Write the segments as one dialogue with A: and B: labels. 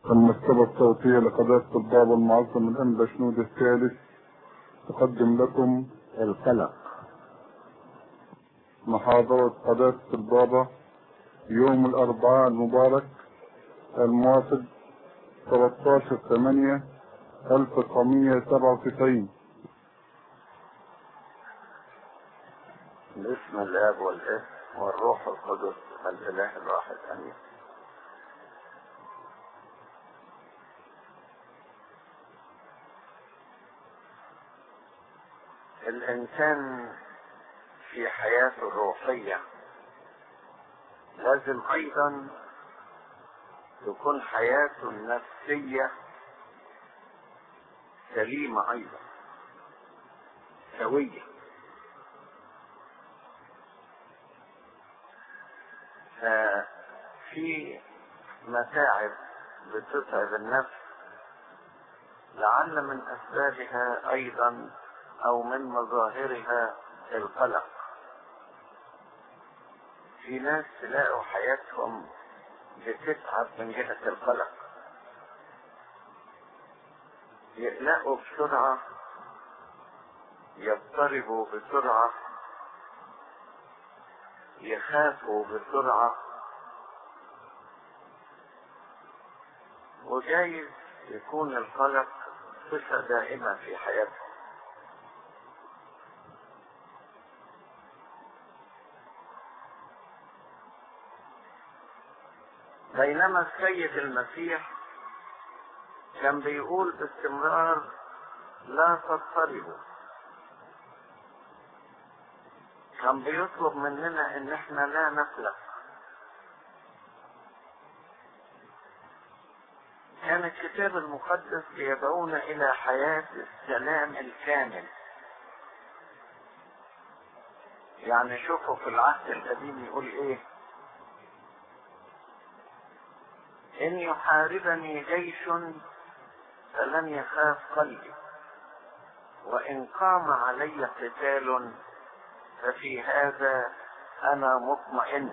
A: المكتبة الصوتية لقداسة البابا المعظم الأنبا شنود الثالث تقدم لكم
B: القلق
A: محاضرة قداسة البابا يوم الأربعاء المبارك الموافق 13 8 1997
B: باسم الاب والابن والروح القدس الاله الواحد امين الانسان في حياته الروحيه لازم ايضا تكون حياته النفسيه سليمه ايضا سويه ففي متاعب بتتعب النفس لعل من اسبابها ايضا او من مظاهرها القلق في ناس تلاقوا حياتهم بتتعب من جهة القلق يقلقوا بسرعة يضطربوا بسرعة يخافوا بسرعة وجايز يكون القلق صفة دائمة في حياتهم بينما السيد المسيح كان بيقول باستمرار لا تضطربوا كان بيطلب مننا ان احنا لا نقلق كان الكتاب المقدس يدعونا الى حياة السلام الكامل يعني شوفوا في العهد القديم يقول ايه ان يحاربني جيش فلن يخاف قلبي وان قام علي قتال ففي هذا انا مطمئن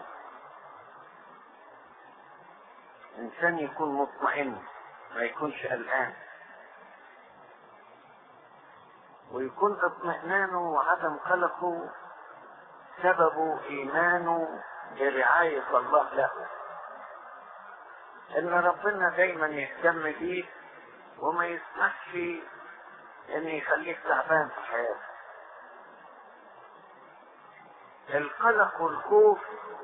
B: انسان يكون مطمئن ما يكونش قلقان ويكون اطمئنانه وعدم قلقه سببه ايمانه برعاية الله له ان ربنا دايما يهتم بيك وما يسمحش ان يخليك تعبان في حياتك القلق والخوف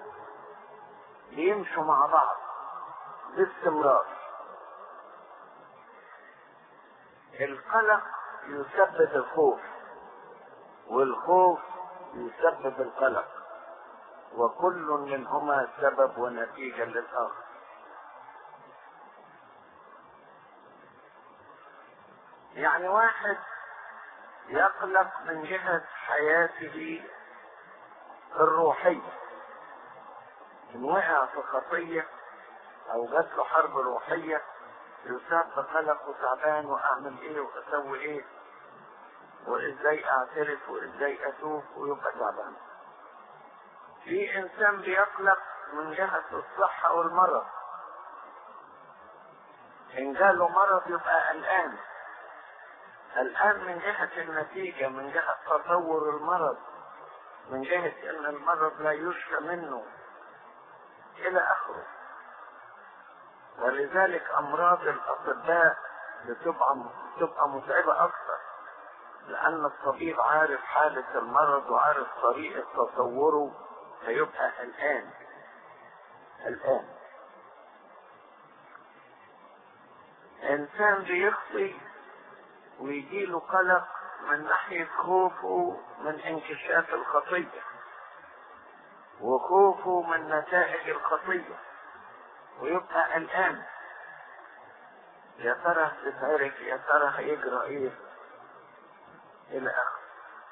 B: بيمشوا مع بعض باستمرار القلق يسبب الخوف والخوف يسبب القلق وكل منهما سبب ونتيجة للآخر يعني واحد يقلق من جهة حياته الروحية إن وقع في خطية أو جات له حرب روحية يصاب بقلق وتعبان وأعمل إيه وأسوي إيه وإزاي أعترف وإزاي أتوب ويبقى تعبان. في إنسان بيقلق من جهة الصحة والمرض. إن جاله مرض يبقى قلقان. قلقان من جهة النتيجة من جهة تطور المرض من جهة ان المرض لا يشفى منه الى اخره ولذلك امراض الاطباء بتبقى بتبقى متعبة اكثر لان الطبيب عارف حالة المرض وعارف طريقة تصوره فيبقى قلقان قلقان انسان بيخطي ويجيله قلق من ناحية خوفه من انكشاف الخطية وخوفه من نتائج الخطية ويبقى قلقان يا ترى هتتعرف يا ترى هيجرى ايه الى اخره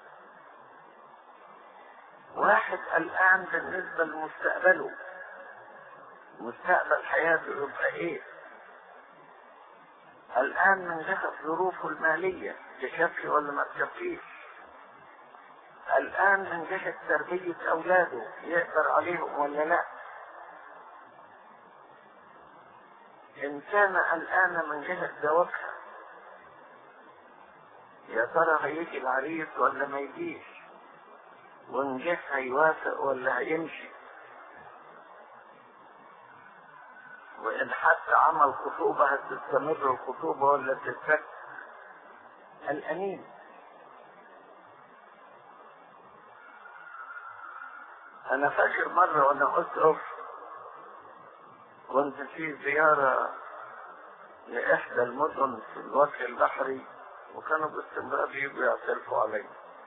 B: واحد قلقان بالنسبة لمستقبله مستقبل حياته يبقى ايه الآن من جهة ظروفه المالية تكفي ولا ما تكفيش الآن من جهة تربية أولاده يقدر عليهم ولا لا إنسانة قلقانة من جهة زواجها يا ترى هيجي العريس ولا ما يجيش وإن جه هيوافق ولا هيمشي وإن حتى عمل خطوبة هتستمر الخطوبة ولا تتفك قلقانين أنا فاكر مرة وأنا أسقف كنت في زيارة لإحدى المدن في الوجه البحري وكانوا باستمرار يجوا يعترفوا علي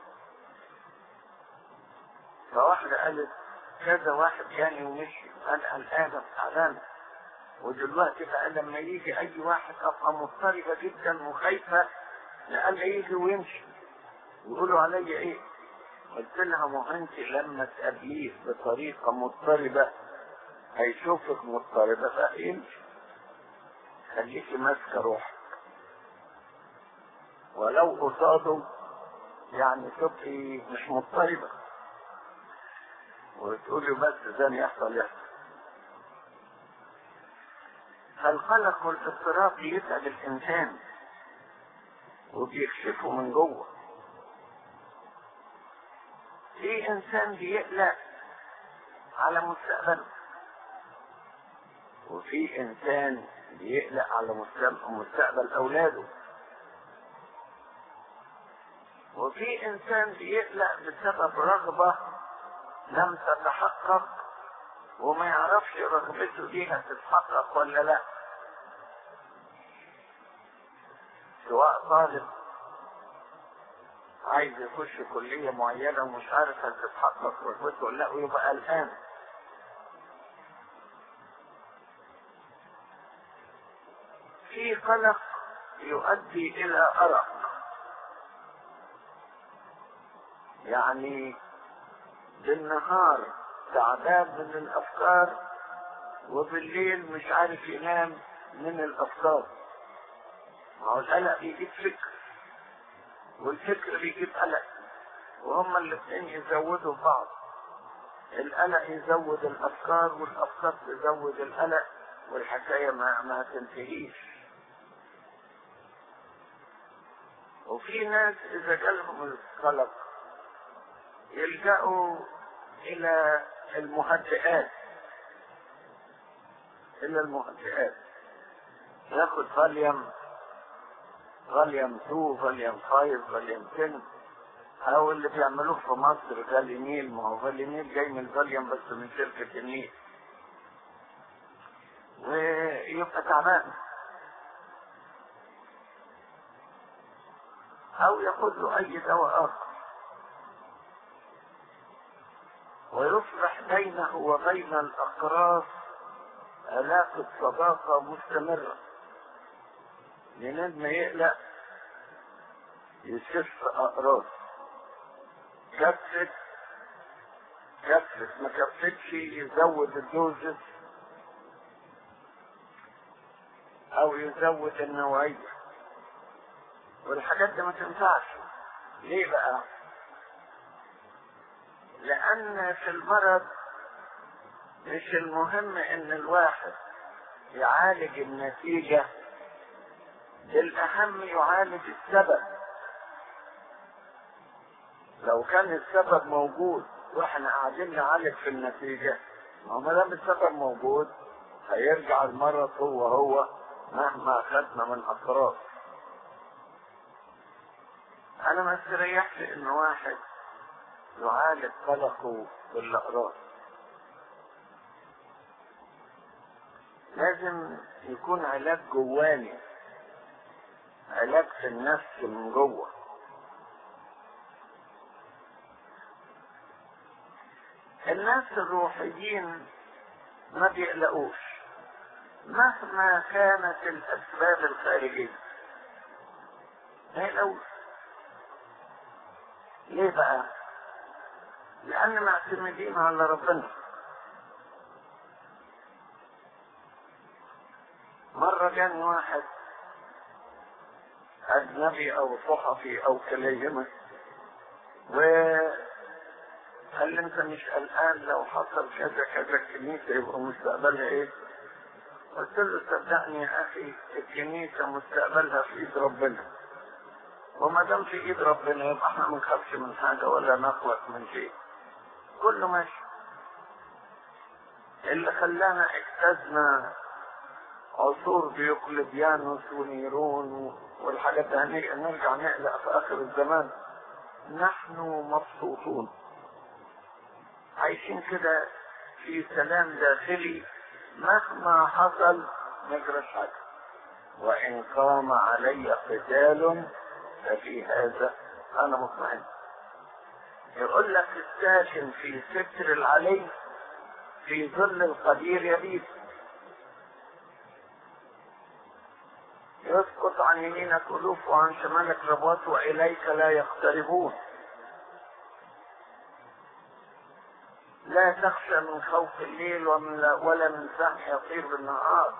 B: فواحدة قالت كذا واحد جاني ومشي أنا قلقانة تعبانة ودلوقتي بقى لما يجي أي واحد أبقى مضطربة جدا وخايفة لألا يجي ويمشي يقولوا عليا إيه؟ قلت لها ما أنت لما تقابليه بطريقة مضطربة هيشوفك مضطربة فيمشي خليكي ماسكة روحك ولو قصاده يعني تبقي مش مضطربة وتقولي بس زي يحصل يحصل فالقلق والاضطراب بيتعب الإنسان وبيكشفه من جوه في إنسان بيقلق على مستقبله وفي إنسان بيقلق على مستقبل أولاده وفي إنسان بيقلق بسبب رغبة لم تتحقق وما يعرفش رغبته دي هتتحقق ولا لا سواء طالب عايز يخش كلية معينة ومش عارف هتتحقق رغبته ولا لا ويبقى قلقان في قلق يؤدي إلى أرق يعني بالنهار تعبان من الافكار وبالليل مش عارف ينام من الافكار ما هو القلق بيجيب فكر والفكر بيجيب قلق وهما الاثنين يزودوا بعض القلق يزود الافكار والافكار تزود القلق والحكايه ما ما تنتهيش وفي ناس اذا جالهم القلق يلجأوا إلى المهدئات إلى المهدئات ياخد فاليوم فاليوم 2 فاليوم 5 فاليوم 10 أو اللي بيعملوه في مصر فالينيل ما هو فالينيل جاي من فاليوم بس من شركة النيل ويبقى تعبان أو ياخد له أي دواء آخر ويصبح بينه وبين الأقراص علاقة صداقة مستمرة منين ما يقلق يشف أقراص كفت كفت ما كفتش يزود الدوزس أو يزود النوعية والحاجات دي ما تنفعش ليه بقى؟ لأن في المرض مش المهم إن الواحد يعالج النتيجة الأهم يعالج السبب لو كان السبب موجود واحنا قاعدين نعالج في النتيجة ما دام السبب موجود هيرجع المرض هو هو مهما أخذنا من أطراف أنا ما استريحش إن واحد يعالج قلقه بالأقراص لازم يكون علاج جواني علاج في النفس من جوه الناس الروحيين ما بيقلقوش مهما كانت الأسباب الخارجية ما يقلقوش ليه بقى؟ لأن معتمدين على ربنا مرة جاني واحد أجنبي أو صحفي أو كليمة وقال لي أنت مش قلقان لو حصل كذا كذا الكنيسة يبقى مستقبلها إيه؟ قلت له صدقني يا اخي الكنيسه مستقبلها في ايد ربنا وما دام في ايد ربنا يبقى احنا ما نخافش من حاجه ولا نقلق من شيء كله ماشي اللي خلانا اجتزنا عصور ديوقليديانوس ونيرون والحاجات دي نرجع نقلق في اخر الزمان نحن مبسوطون عايشين كده في سلام داخلي مهما حصل نجرى حاجة وإن قام علي قتال ففي هذا أنا مطمئن يقول لك الساكن في ستر العلي في ظل القدير يبيت يسقط عن يمينك ألوف وعن شمالك رباط وإليك لا يقتربون لا تخشى من خوف الليل ومن ولا من سهم يطير بالنهار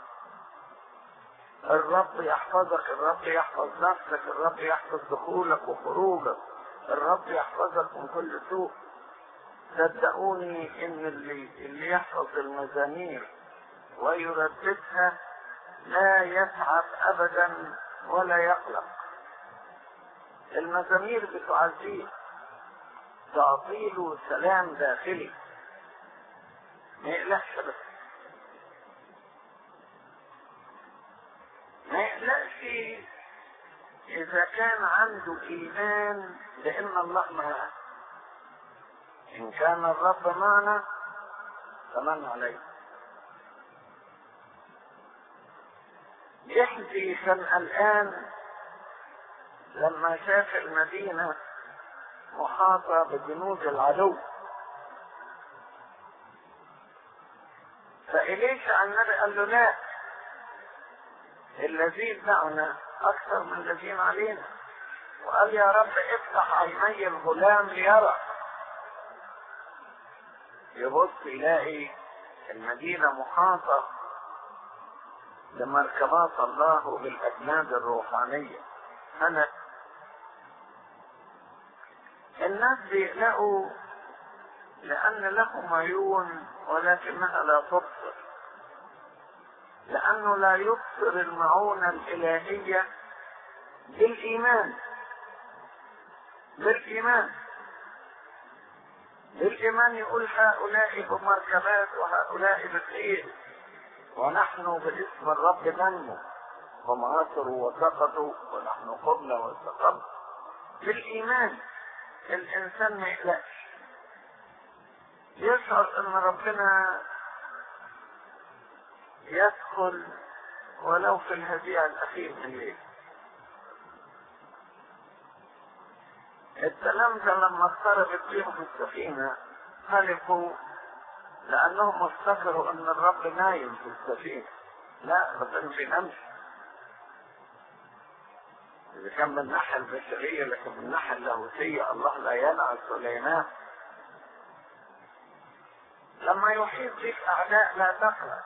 B: الرب يحفظك الرب يحفظ نفسك الرب يحفظ دخولك وخروجك الرب يحفظك من كل سوء صدقوني ان اللي, اللي يحفظ المزامير ويرددها لا يتعب ابدا ولا يقلق المزامير بتعزيه تعطيله سلام داخلي ما يقلقش بس ما يقلقش إذا كان عنده إيمان بأن الله معه إن كان الرب معنا فمن عليه يحزي كان الآن لما شاف المدينة محاطة بجنود العدو فإليش النبي قال له لا الذين معنا أكثر من الذين علينا وقال يا رب افتح عيني الغلام ليرى يبص يلاقي المدينة محاطة بمركبات الله بالأجناد الروحانية أنا الناس بيقلقوا لأن لهم عيون ولكنها لا تبصر لأنه لا يبصر المعونة الإلهية بالإيمان بالإيمان بالإيمان يقول هؤلاء بمركبات وهؤلاء بخير ونحن باسم الرب ننمو هم عاصروا وسقطوا ونحن قمنا واستقمنا بالإيمان الإنسان ما يقلقش يشعر أن ربنا يدخل ولو في الهزيع الأخير من الليل التلامذة لما اقتربت بهم السفينة خلقوا لأنهم افتكروا أن الرب نايم في السفينة لا ربنا ما بينامش إذا كان من الناحية البشرية لكن من الناحية اللاهوتية الله لا ينعس ولا ينام لما يحيط بك أعداء لا تقلق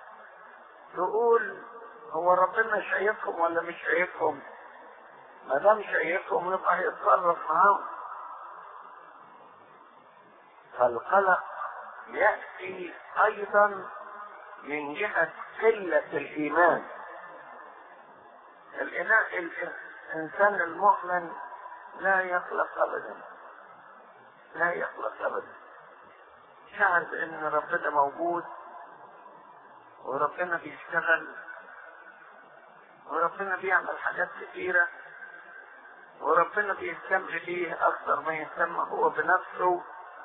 B: تقول هو ربنا شايفهم ولا مش شايفهم ما دام شايفهم يبقى هيتصرف معاهم فالقلق يأتي أيضا من جهة قلة الإيمان الإناء الإنسان المؤمن لا يقلق أبدا لا يقلق أبدا شعر بأن ربنا موجود وربنا بيشتغل وربنا بيعمل حاجات كثيرة وربنا بيهتم بيه أكثر ما يهتم هو بنفسه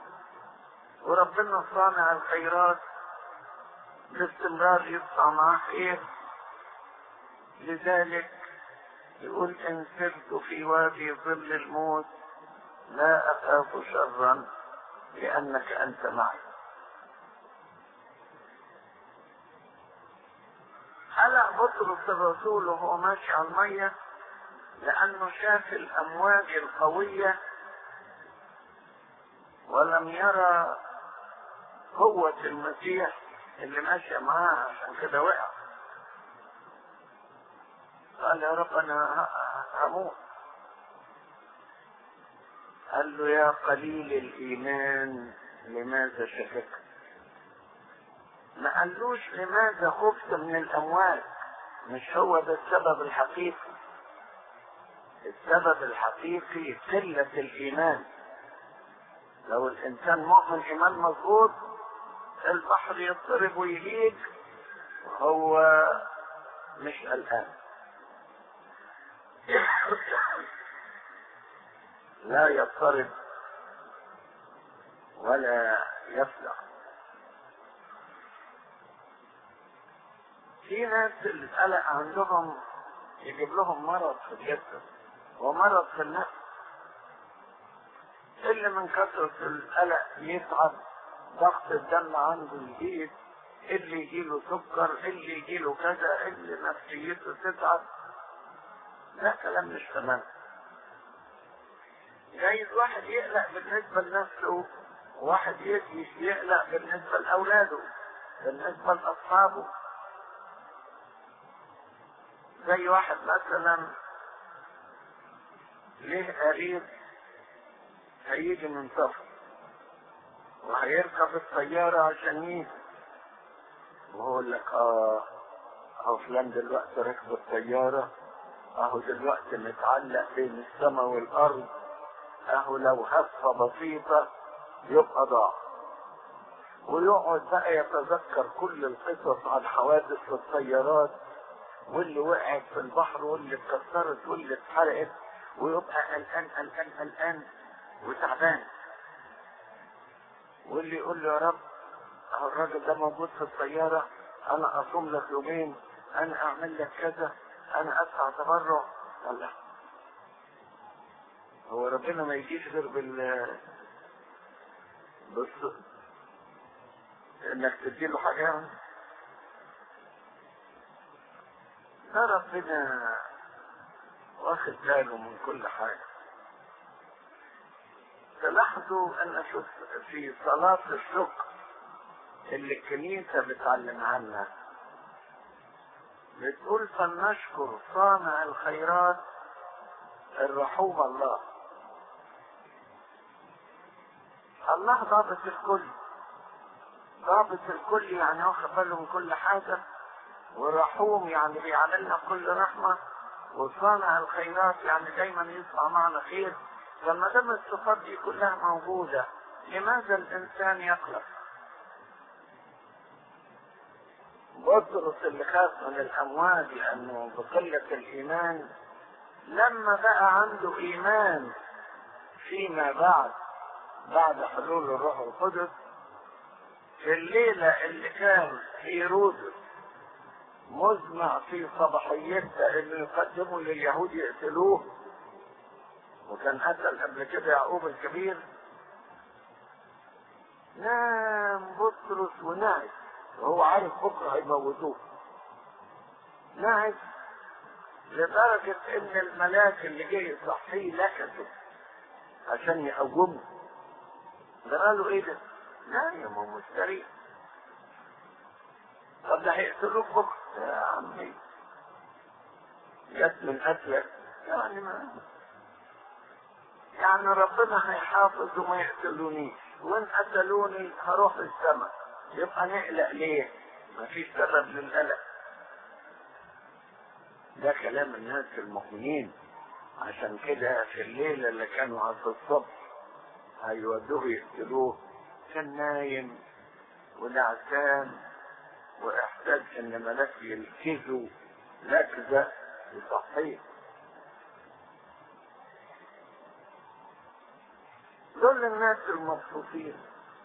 B: وربنا صانع الخيرات باستمرار يصنع معاه خير لذلك يقول إن سرت في وادي ظل الموت لا أخاف شرا لأنك أنت معي هلأ بطرس الرسول وهو ماشي على المية لأنه شاف الأمواج القوية ولم يرى قوة المسيح اللي ماشية معاه عشان كده وقع قال يا رب أنا هموت قال له يا قليل الإيمان لماذا شككت ما قالوش لماذا خفت من الأموات مش هو ده السبب الحقيقي السبب الحقيقي قلة الإيمان لو الإنسان مؤمن إيمان مظبوط البحر يضطرب ويهيج هو مش قلقان لا يضطرب ولا يفزع في ناس القلق عندهم يجيب لهم مرض في الجسد ومرض في النفس اللي من كثرة القلق يتعب ضغط الدم عنده يزيد اللي يجيله سكر اللي يجيله كذا اللي نفسيته تتعب ده كلام مش تمام جايز واحد يقلق بالنسبة لنفسه وواحد يقلق بالنسبة لأولاده بالنسبة لأصحابه زي واحد مثلا ليه قريب هيجي من سفر وهيركب الطيارة عشان يجي وهو لك اه اهو فلان دلوقتي ركب الطيارة اهو دلوقتي متعلق بين السماء والارض اهو لو هفة بسيطة يبقى ضاع ويقعد بقى يتذكر كل القصص عن حوادث الطيارات واللي وقعت في البحر واللي اتكسرت واللي اتحرقت ويبقى قلقان قلقان قلقان وتعبان واللي يقول له يا رب اهو الراجل ده موجود في الطياره انا اصوم لك يومين انا اعمل لك كذا انا ادفع تبرع الله هو ربنا ما يجيش غير بال بس انك تديله حاجه يعني ده ربنا واخد باله من كل حاجه تلاحظوا ان شوف في صلاه الشكر اللي الكنيسة بتعلم عنها بتقول فلنشكر صانع الخيرات الرحوم الله الله ضابط الكل ضابط الكل يعني واخد باله من كل حاجة والرحوم يعني بيعملنا بكل رحمة وصانع الخيرات يعني دايما يصنع معنا خير لما دام الصفات دي كلها موجودة لماذا الإنسان يقلق؟ بطرس اللي خاف من الأموات لأنه بقلة الإيمان لما بقى عنده إيمان فيما بعد بعد حلول الروح القدس في الليلة اللي كان هيرودس مزمع في صباحيتها انه يقدموا لليهود يقتلوه وكان قتل قبل كده يعقوب الكبير نام بطرس ونعس وهو عارف بكره هيموتوه نعس لدرجة ان الملاك اللي جاي يصحيه لكته عشان يقومه ده قالوا ايه ده؟ نايم ومستريح طب ده هيقتلوك بكره يا عمي جت من قتلك يعني ما يعني ربنا هيحافظ وما يقتلونيش وان قتلوني هروح السماء يبقى نقلق ليه؟ مفيش سبب للقلق ده كلام الناس المؤمنين عشان كده في الليلة اللي كانوا على الصبح هيودوه يقتلوه كان نايم ونعسان واحتاج ان ملاك يلكزه لكزة يصحيه دول الناس المبسوطين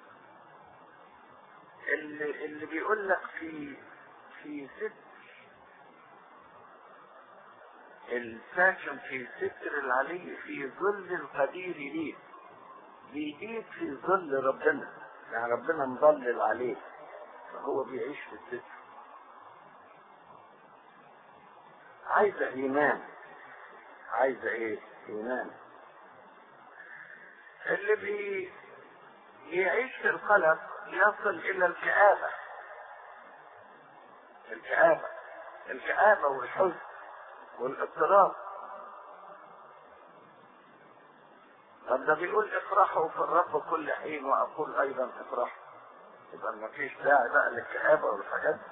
B: اللي اللي بيقول لك في في ستر الساكن في ستر العلي في ظل القدير ليه بيجيب في ظل ربنا يعني ربنا مضلل عليه فهو بيعيش في الستر عايزة إيمان عايزة إيه؟ إيمان اللي بي يعيش في القلق يصل إلى الكآبة الكآبة الكآبة والحزن والاضطراب طب ده بيقول افرحوا في الرب كل حين وأقول أيضا افرحوا يبقى ما فيش داعي بقى للكآبة والحاجات دي.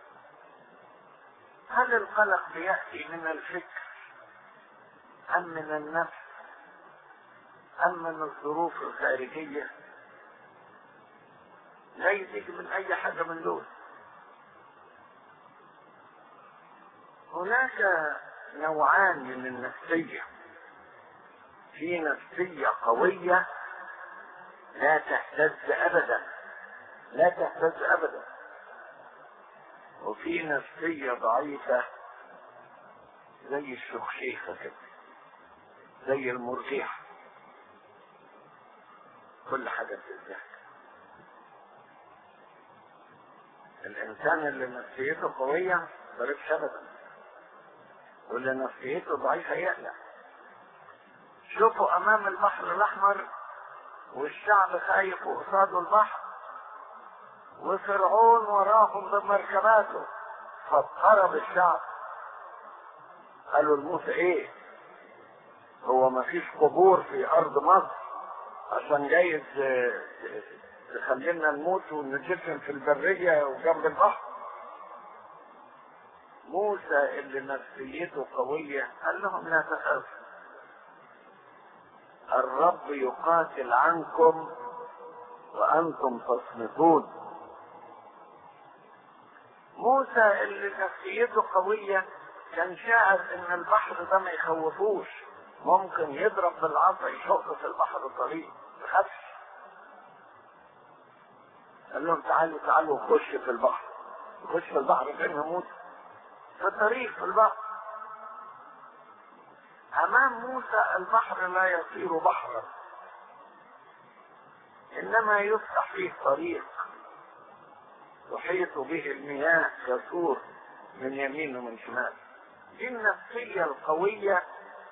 B: هل القلق بيأتي من الفكر أم من النفس أم من الظروف الخارجية لا يجيك من أي حاجة من دول هناك نوعان من النفسية في نفسية قوية لا تهتز أبدا لا تهتز أبدا وفي نفسية ضعيفة زي الشخشيخة كده زي المرجيحة كل حاجة بتزهق الإنسان اللي نفسيته قوية ملوش أبدا واللي نفسيته ضعيفة يقلق شوفوا أمام البحر الأحمر والشعب خايف قصاده البحر وفرعون وراهم بمركباته فاضطرب الشعب قالوا لموسى ايه هو ما فيش قبور في ارض مصر عشان جايز تخلينا نموت ونجفن في البرية وجنب البحر موسى اللي نفسيته قوية قال لهم لا تخافوا الرب يقاتل عنكم وانتم تصمتون موسى اللي نفسيته قوية كان شاعر ان البحر ده ما يخوفوش ممكن يضرب بالعصا يشق في البحر طريق يخافش قال لهم تعالوا تعالوا خش في البحر خش في البحر فين موسى في الطريق في البحر امام موسى البحر لا يصير بحرا انما يفتح فيه طريق تحيط به المياه كسور من يمين ومن شمال دي النفسية القوية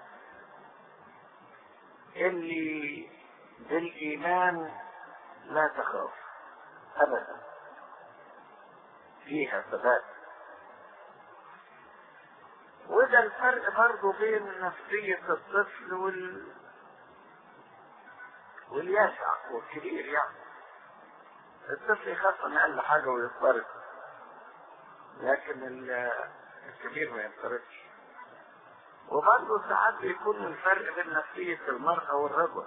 B: اللي بالإيمان لا تخاف أبدا فيها ثبات وده الفرق برضه بين نفسية الطفل وال والياسع والكبير يعني الطفل يخاف من اقل حاجه ويضطرب لكن الكبير ما يضطربش وبرضه ساعات بيكون الفرق بين نفسية المرأة والرجل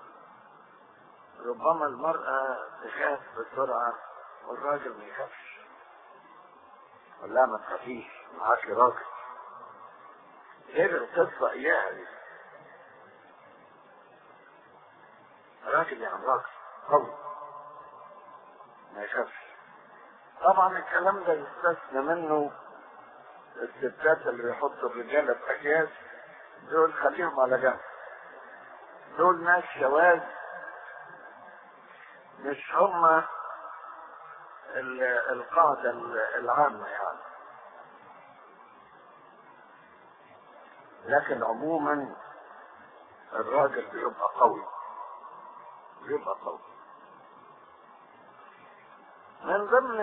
B: ربما المرأة تخاف بسرعة والراجل ما يخافش لا ما تخافيش معاكي راجل غير القصة إياها دي راجل يعني راجل قوي ما يخافش طبعا الكلام ده يستثنى منه الستات اللي بيحطوا الرجاله في اكياس دول خليهم على جنب دول ناس شواذ مش هم القاعدة العامة يعني لكن عموما الراجل بيبقى قوي بيبقى قوي من ضمن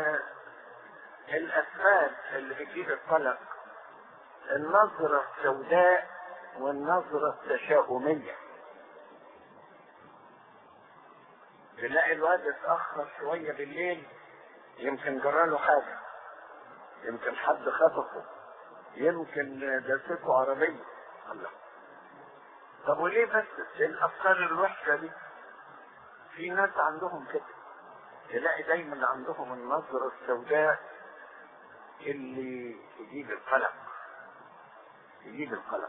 B: الأسباب اللي بتجيب القلق النظرة السوداء والنظرة التشاؤمية تلاقي الواد اتأخر شوية بالليل يمكن جراله حاجة يمكن حد خطفه يمكن دسته عربية الله طب وليه بس الأفكار الوحشة دي في ناس عندهم كده تلاقي دايما عندهم النظرة السوداء اللي تجيب القلق تجيب القلق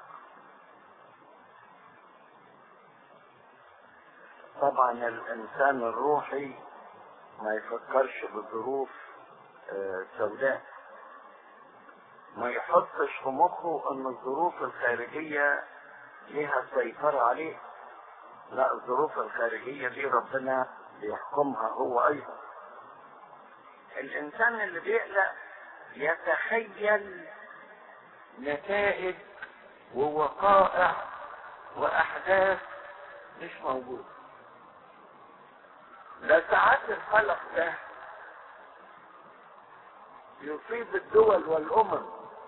B: طبعا الانسان الروحي ما يفكرش بظروف سوداء ما يحطش في مخه ان الظروف الخارجية ليها سيطرة عليه لا الظروف الخارجية دي ربنا بيحكمها هو ايضا الانسان اللي بيقلق يتخيل نتائج ووقائع واحداث مش موجوده ده ساعات القلق ده يصيب الدول والامم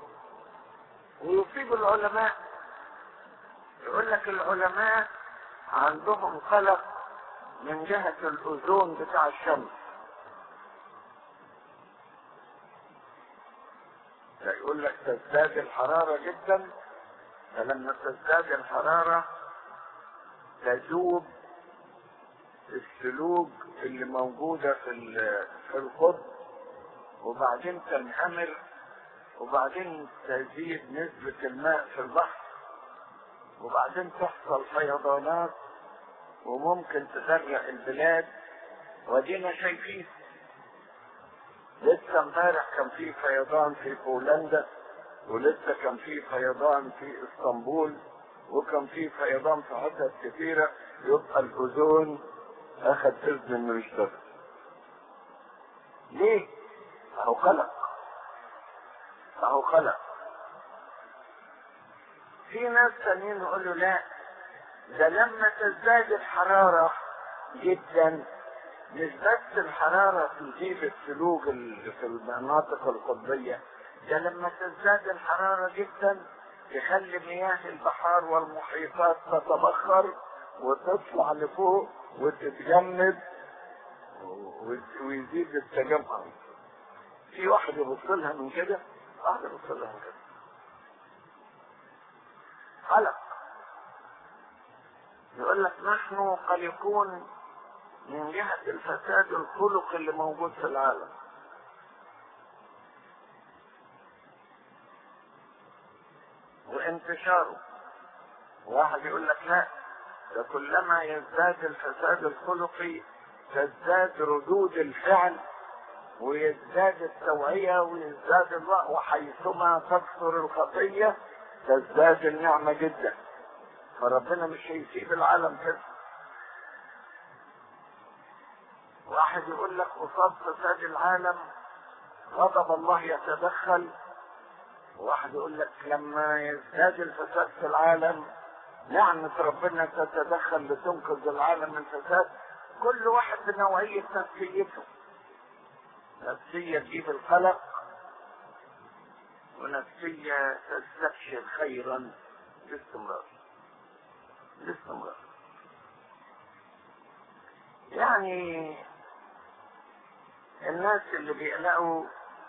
B: ويصيب العلماء يقول لك العلماء عندهم قلق من جهة الأوزون بتاع الشمس تزداد الحرارة جدا فلما تزداد الحرارة تذوب السلوج اللي موجودة في في القطب وبعدين تنهمر وبعدين تزيد نسبة الماء في البحر وبعدين تحصل فيضانات وممكن تغرق البلاد ودينا شايفين لسه امبارح كان في فيضان في بولندا ولسه كان في فيضان في اسطنبول وكان في فيضان في حتت كثيرة يبقى الأوزون أخذ إذن إنه يشتغل. ليه؟ أهو خلق. أهو خلق. في ناس تانيين يقولوا لا ده لما تزداد الحرارة جدا مش بس الحرارة تجيب السلوك اللي في المناطق القطبية ده لما تزداد الحرارة جدا تخلي مياه البحار والمحيطات تتبخر وتطلع لفوق وتتجمد ويزيد التجمع في واحد يبص لها من كده واحد يبص لها من كده خلق يقول لك نحن قلقون من جهة الفساد الخلقي اللي موجود في العالم وانتشاره واحد يقول لك لا ده كلما يزداد الفساد الخلقي تزداد ردود الفعل ويزداد التوعية ويزداد الله وحيثما تكثر الخطية تزداد النعمة جدا فربنا مش هيسيب العالم كده واحد يقول لك قصاد فساد العالم غضب الله يتدخل واحد يقول لك لما يزداد الفساد في العالم نعمة ربنا تتدخل لتنقذ العالم من الفساد كل واحد بنوعية نفسيته نفسية تجيب القلق ونفسية تستبشر خيرا باستمرار باستمرار يعني الناس اللي بيقلقوا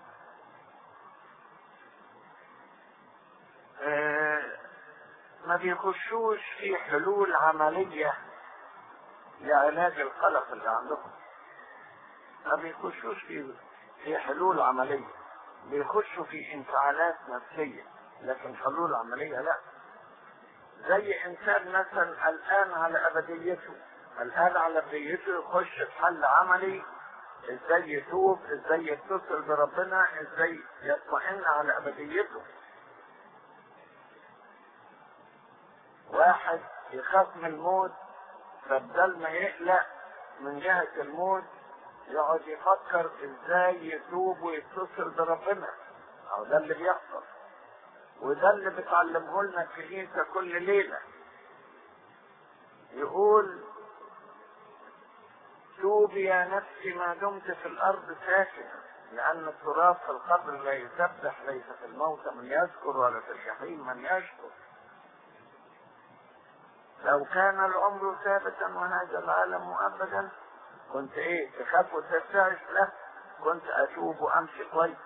B: آه ما بيخشوش في حلول عملية لعلاج القلق اللي عندهم ما بيخشوش في في حلول عملية بيخشوا في انفعالات نفسية لكن حلول عملية لا زي انسان مثلا قلقان على ابديته قلقان على ابديته يخش في حل عملي ازاي يتوب ازاي يتصل بربنا ازاي يطمئن على ابديته واحد يخاف من الموت فبدل ما يقلق من جهة الموت يقعد يفكر ازاي يتوب ويتصل بربنا او ده اللي بيحصل وده اللي بتعلمه لنا الكنيسة كل ليلة يقول توبي يا نفسي ما دمت في الارض ساكنة لان التراب في القبر لا يسبح ليس في الموت من يذكر ولا في الجحيم من يشكر لو كان العمر ثابتا وهذا العالم مؤبدا كنت ايه تخاف وترتعش لا كنت اتوب وامشي كويس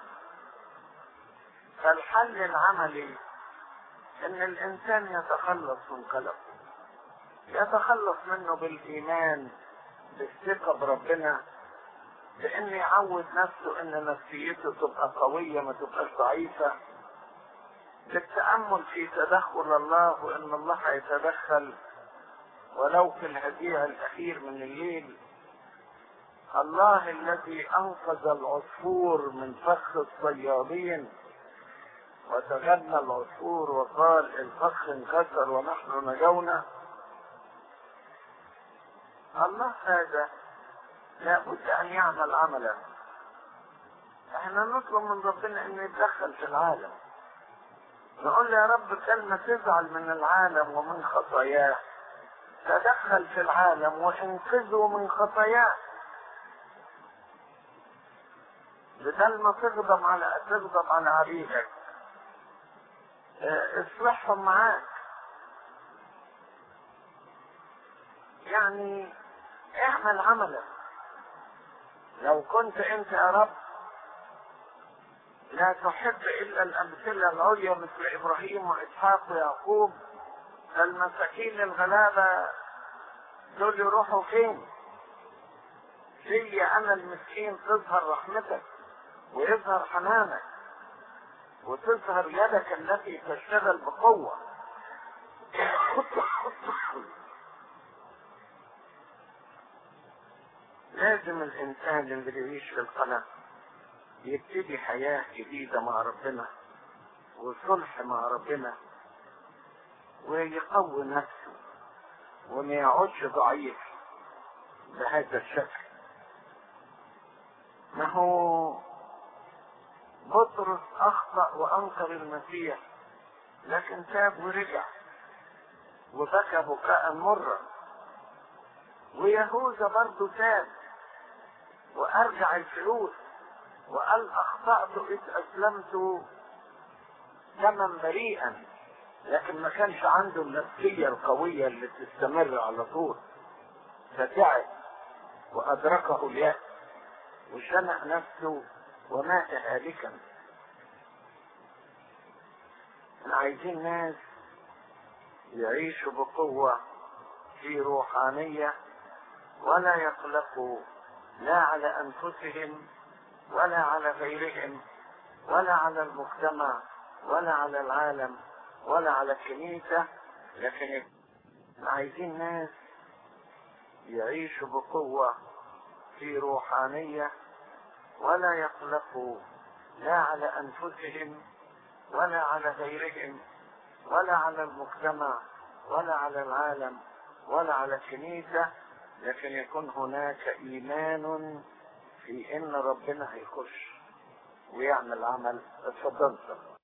B: فالحل العملي ان الانسان يتخلص من قلقه يتخلص منه بالايمان بالثقة بربنا بان يعود نفسه ان نفسيته تبقى قوية ما تبقاش ضعيفة بالتأمل في تدخل الله وان الله هيتدخل ولو في الهديع الاخير من الليل الله الذي انقذ العصفور من فخ الصيادين وتغنى العصفور وقال الفخ انكسر ونحن نجونا الله هذا لابد ان يعمل عملا احنا نطلب من ربنا انه يتدخل في العالم نقول له يا رب كلمة تزعل من العالم ومن خطاياه تدخل في العالم وانقذه من خطاياه بدل ما تغضب على تغضب على عبيدك اصلحهم معاك يعني اعمل عملا لو كنت انت يا رب لا تحب إلا الأمثلة العليا مثل إبراهيم وإسحاق ويعقوب المساكين الغلابة دول يروحوا فين؟ في أنا المسكين تظهر رحمتك ويظهر حنانك وتظهر يدك التي تشتغل بقوة لازم الإنسان اللي بيعيش في القناة يبتدي حياة جديدة مع ربنا وصلح مع ربنا ويقوي نفسه وما يقعدش ضعيف بهذا الشكل ما هو بطرس اخطا وانكر المسيح لكن تاب ورجع وبكى بكاء مرا ويهوذا برضه تاب وارجع الفلوس وقال اخطات اذ اسلمت دما بريئا لكن ما كانش عنده النفسيه القويه اللي تستمر على طول فتعب وادركه الياس وشنق نفسه ومات هالكا احنا عايزين ناس يعيشوا بقوة في روحانية ولا يقلقوا لا على أنفسهم ولا على غيرهم ولا على المجتمع ولا على العالم ولا على الكنيسة لكن عايزين ناس يعيشوا بقوة في روحانية ولا يقلقوا لا على أنفسهم ولا على غيرهم ولا على المجتمع ولا على العالم ولا على الكنيسة لكن يكون هناك إيمان في إن ربنا هيخش ويعمل عمل اتفضل